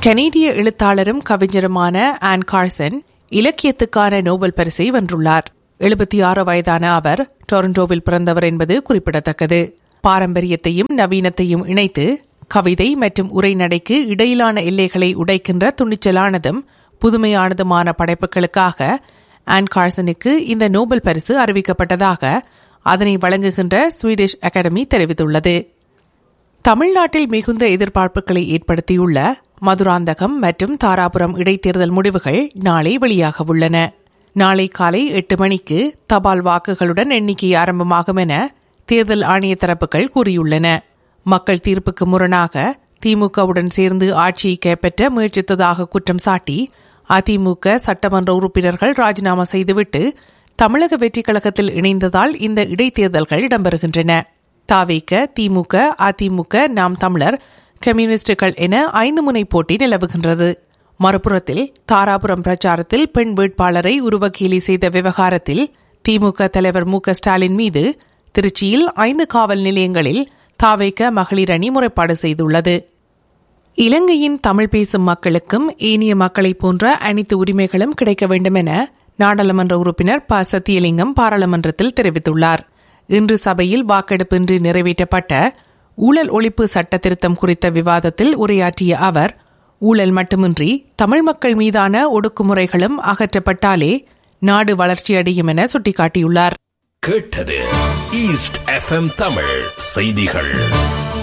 கனேடிய எழுத்தாளரும் கவிஞருமான ஆன் கார்சன் இலக்கியத்துக்கான நோபல் பரிசை வென்றுள்ளார் எழுபத்தி ஆறு வயதான அவர் டொரண்டோவில் பிறந்தவர் என்பது குறிப்பிடத்தக்கது பாரம்பரியத்தையும் நவீனத்தையும் இணைத்து கவிதை மற்றும் உரைநடைக்கு இடையிலான எல்லைகளை உடைக்கின்ற துணிச்சலானதும் புதுமையானதுமான படைப்புகளுக்காக ஆன் கார்சனுக்கு இந்த நோபல் பரிசு அறிவிக்கப்பட்டதாக அதனை வழங்குகின்ற ஸ்வீடிஷ் அகாடமி தெரிவித்துள்ளது தமிழ்நாட்டில் மிகுந்த எதிர்பார்ப்புகளை ஏற்படுத்தியுள்ள மதுராந்தகம் மற்றும் தாராபுரம் இடைத்தேர்தல் முடிவுகள் நாளை வெளியாக உள்ளன நாளை காலை எட்டு மணிக்கு தபால் வாக்குகளுடன் எண்ணிக்கை ஆரம்பமாகும் என தேர்தல் ஆணைய தரப்புகள் கூறியுள்ளன மக்கள் தீர்ப்புக்கு முரணாக திமுகவுடன் சேர்ந்து ஆட்சியை கைப்பற்ற முயற்சித்ததாக குற்றம் சாட்டி அதிமுக சட்டமன்ற உறுப்பினர்கள் ராஜினாமா செய்துவிட்டு தமிழக வெற்றிக் கழகத்தில் இணைந்ததால் இந்த இடைத்தேர்தல்கள் இடம்பெறுகின்றன தாவேக்க திமுக அதிமுக நாம் தமிழர் கம்யூனிஸ்டுகள் என ஐந்து முனை போட்டி நிலவுகின்றது மறுபுறத்தில் தாராபுரம் பிரச்சாரத்தில் பெண் வேட்பாளரை உருவக்கீலி செய்த விவகாரத்தில் திமுக தலைவர் மு ஸ்டாலின் மீது திருச்சியில் ஐந்து காவல் நிலையங்களில் தாவேக்க மகளிர் அணி முறைப்பாடு செய்துள்ளது இலங்கையின் தமிழ் பேசும் மக்களுக்கும் ஏனைய மக்களைப் போன்ற அனைத்து உரிமைகளும் கிடைக்க வேண்டும் என நாடாளுமன்ற உறுப்பினர் ப சத்தியலிங்கம் பாராளுமன்றத்தில் தெரிவித்துள்ளார் இன்று சபையில் வாக்கெடுப்பின்றி நிறைவேற்றப்பட்ட ஊழல் ஒழிப்பு சட்ட திருத்தம் குறித்த விவாதத்தில் உரையாற்றிய அவர் ஊழல் மட்டுமின்றி தமிழ் மக்கள் மீதான ஒடுக்குமுறைகளும் அகற்றப்பட்டாலே நாடு வளர்ச்சியடையும் என சுட்டிக்காட்டியுள்ளார் கேட்டது ஈஸ்ட் எஃப்எம் தமிழ் செய்திகள்